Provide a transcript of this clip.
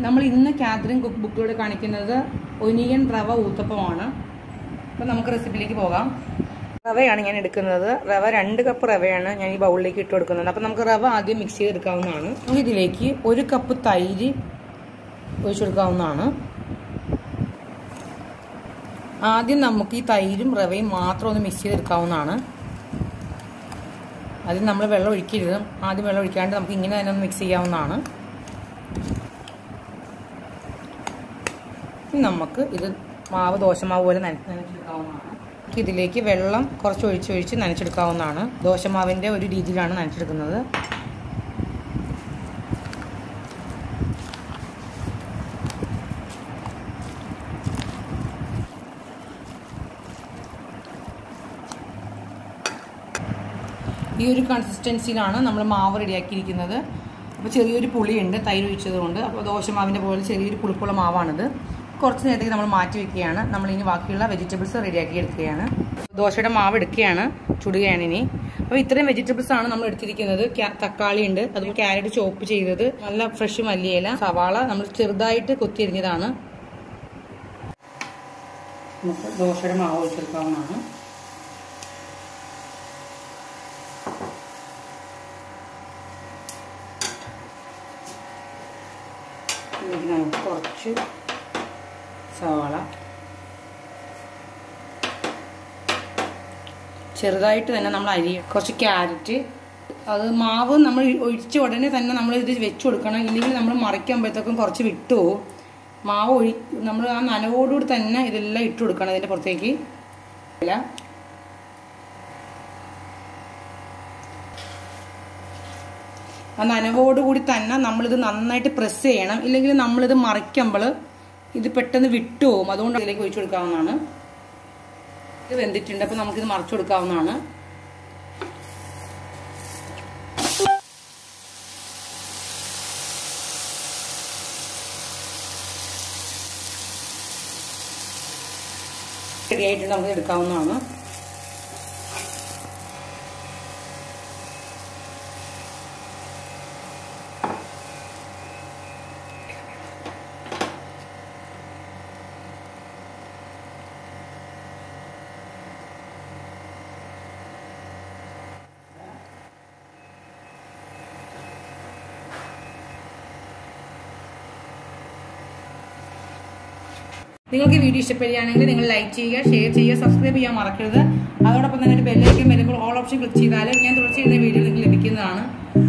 നമ്മൾ ഇന്ന് Catherine cook ബുക്കിലൂടെ കാണിക്കുന്നത് ഒനിയൻ റവ ഊത്തപ്പമാണ് അപ്പം നമുക്ക് റെസിപ്പിയിലേക്ക് പോകാം റവയാണ് ഞാൻ എടുക്കുന്നത് റവ രണ്ട് കപ്പ് റവയാണ് ഞാൻ ഈ ബൗളിലേക്ക് ഇട്ട് കൊടുക്കുന്നത് അപ്പം നമുക്ക് റവ ആദ്യം മിക്സ് ചെയ്തെടുക്കാവുന്നതാണ് നമുക്ക് ഇതിലേക്ക് ഒരു കപ്പ് തൈര് ഒഴിച്ചു കൊടുക്കാവുന്നതാണ് ആദ്യം നമുക്ക് ഈ തൈരും റവയും മാത്രം ഒന്ന് മിക്സ് ചെയ്തെടുക്കാവുന്നതാണ് അതിൽ നമ്മൾ വെള്ളം ഒഴിക്കരുത് ആദ്യം വെള്ളം ഒഴിക്കാണ്ട് നമുക്ക് ഇങ്ങനെ തന്നെ ഒന്ന് മിക്സ് ചെയ്യാവുന്നതാണ് ഇനി നമുക്ക് ഇത് മാവ് ദോശമാവ് പോലെ നന നനച്ചെടുക്കാവുന്നതാണ് നമുക്ക് ഇതിലേക്ക് വെള്ളം കുറച്ച് ഒഴിച്ചൊഴിച്ച് നനച്ചെടുക്കാവുന്നതാണ് ദോശമാവിൻ്റെ ഒരു രീതിയിലാണ് നനച്ചെടുക്കുന്നത് ഈ ഒരു കൺസിസ്റ്റൻസിയിലാണ് നമ്മൾ മാവ് റെഡിയാക്കിയിരിക്കുന്നത് അപ്പോൾ ചെറിയൊരു പുളിയുണ്ട് തൈര് ഒഴിച്ചത് കൊണ്ട് അപ്പോൾ ദോശമാവിൻ്റെ പോലെ ചെറിയൊരു പുളിപ്പുള്ള മാവാണിത് കുറച്ച് നേരത്തേക്ക് നമ്മൾ മാറ്റി വെക്കുകയാണ് നമ്മളിനി ബാക്കിയുള്ള വെജിറ്റബിൾസ് റെഡിയാക്കി എടുക്കുകയാണ് ദോശയുടെ മാവ് എടുക്കുകയാണ് ചുടുകയാണ് ഇനി അപ്പോൾ ഇത്രയും വെജിറ്റബിൾസ് ആണ് നമ്മൾ എടുത്തിരിക്കുന്നത് തക്കാളി ഉണ്ട് അതുപോലെ ക്യാരറ്റ് ചോപ്പ് ചെയ്തത് നല്ല ഫ്രഷ് മല്ലിയില സവാള നമ്മൾ ചെറുതായിട്ട് കൊത്തിയരിഞ്ഞതാണ് നമുക്ക് ദോശയുടെ മാവ് ഒഴിച്ചെടുക്കാവുന്നതാണ് ഇതിലേക്ക് നമുക്ക് കുറച്ച് സവാള ചെറുതായിട്ട് തന്നെ നമ്മൾ അരി കുറച്ച് ക്യാരറ്റ് അത് മാവ് നമ്മൾ ഒഴിച്ച ഉടനെ തന്നെ നമ്മൾ ഇത് വെച്ച് കൊടുക്കണം ഇല്ലെങ്കിൽ നമ്മൾ മറിക്കുമ്പോഴത്തേക്കും കുറച്ച് വിട്ടു പോകും മാവ് ഒഴി നമ്മൾ ആ നനവോടുകൂടി തന്നെ ഇതെല്ലാം ഇട്ട് കൊടുക്കണം ഇതിൻ്റെ പുറത്തേക്ക് ഇല്ല ആ നനവോടുകൂടി തന്നെ നമ്മളിത് നന്നായിട്ട് പ്രസ് ചെയ്യണം ഇല്ലെങ്കിൽ നമ്മളിത് മറിക്കുമ്പോൾ ഇത് പെട്ടെന്ന് വിട്ടുപോകും അതുകൊണ്ട് അതിലേക്ക് ഒഴിച്ചു കൊടുക്കാവുന്നതാണ് ഇത് വെന്തിട്ടുണ്ട് അപ്പോൾ നമുക്കിത് മറിച്ചു കൊടുക്കാവുന്നതാണ് റെഡി ആയിട്ടുണ്ട് നമുക്ക് എടുക്കാവുന്നതാണ് നിങ്ങൾക്ക് ഈ വീഡിയോ ഇഷ്ടപ്പെടുകയാണെങ്കിൽ നിങ്ങൾ ലൈക്ക് ചെയ്യുക ഷെയർ ചെയ്യുക സബ്സ്ക്രൈബ് ചെയ്യാൻ മറക്കരുത് അതോടൊപ്പം തന്നെ ഒരു ബെല്ലൈക്കൻ വരുമ്പോൾ ഓൾ ഓപ്ഷൻ ക്ലിക്ക് ചെയ്താൽ ഞാൻ തുടർച്ച ചെയ്യുന്ന വീഡിയോ നിങ്ങൾക്ക് ലഭിക്കുന്നതാണ്